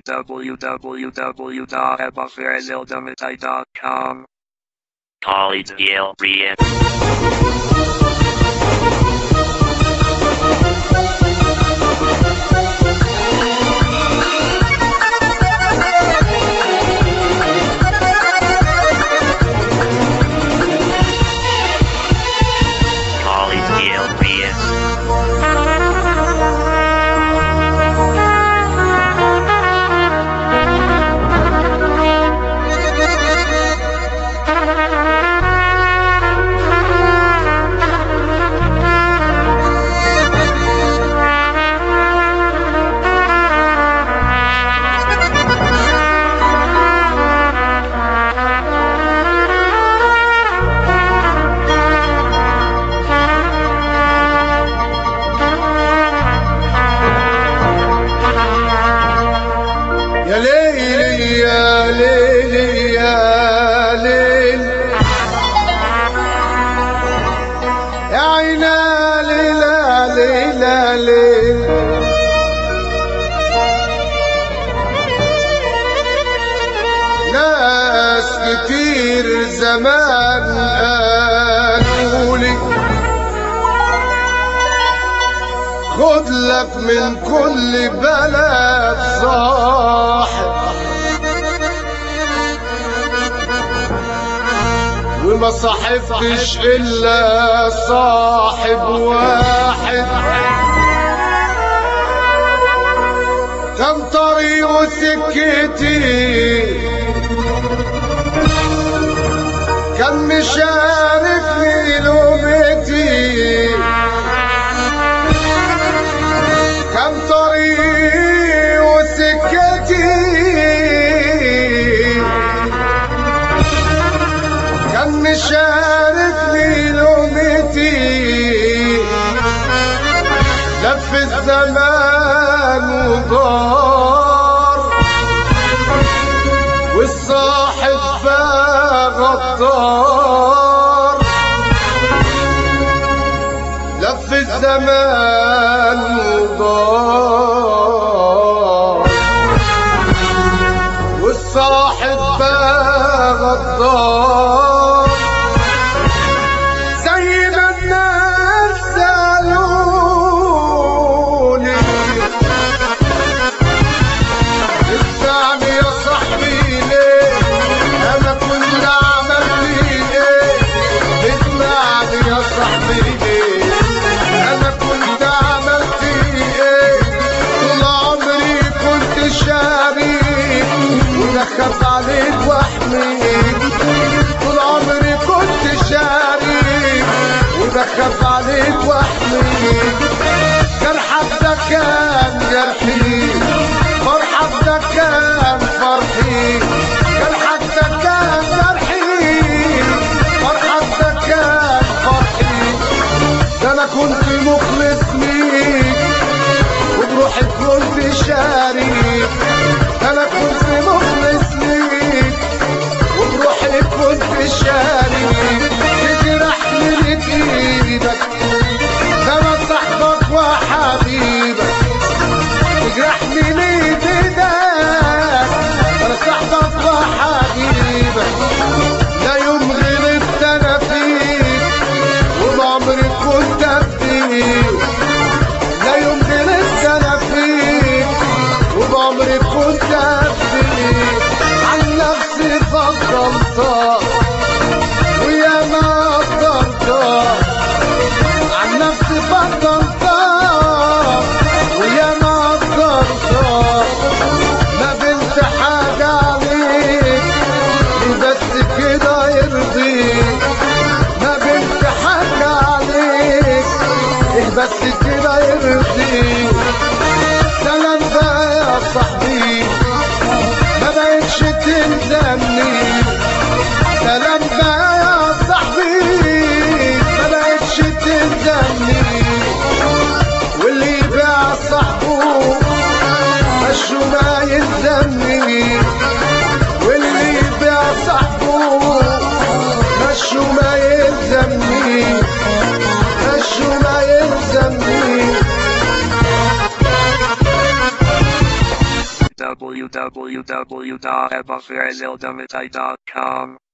www.atmosphereisildemity.com. College Yale Brian. College Yale Brian. يا ليل يا ليل يا ليل يا عينا ليلى ليلى ليل ناس كتير زمان قالولي خد لك من كل بلد صاحب وما صاحبتش الا صاحب واحد كان طريق سكتي كان مشاركني لومتي كم طريق وسكتي كم مشاركني لومتي لف الزمان ودار والصاحب بقى غدار لف الزمان ودار والصاحب بقى غدار زي ما الناس سألوني اسمعني يا صاحبي ليه انا كنت عملت ايه اسمعني يا صاحبي ليه انا كنت عملت ايه طول عمري كنت شريك ودخلت عليك واحميك طول عمري كنت شريك ودخلت عليك واحميك جرحك ده كان جرحي فرحك ده كان فرحي جرحك ده كان جرحي فرحك ده كان فرحي ده انا كنت مخلص ليك وبروحي كنت شريك ده انا كنت مخلص ليك وبروحي كنت شريك تجرحني بايدك ده انا صاحبك وحبيبك تجرحني ليه بايدك انا صاحبك وحبيبك لا يوم غلطت انا فيك وما عمري كنت افديك لا يوم غلطت انا فيك وما عمري كنت افديك عن نفسي فضلتك ويا ما قدرتك عن نفسي فضلتك ويا ما قدرتك ما بنت حاجة عليك بس كده يرضيك ما بنت حاجة عليك إيه بس كده يرضيك سلام بقى يا صاحبي ما بقتش تلزمني سلام بقى يا صاحبي ما بقتش www.ebafrazildemite.com.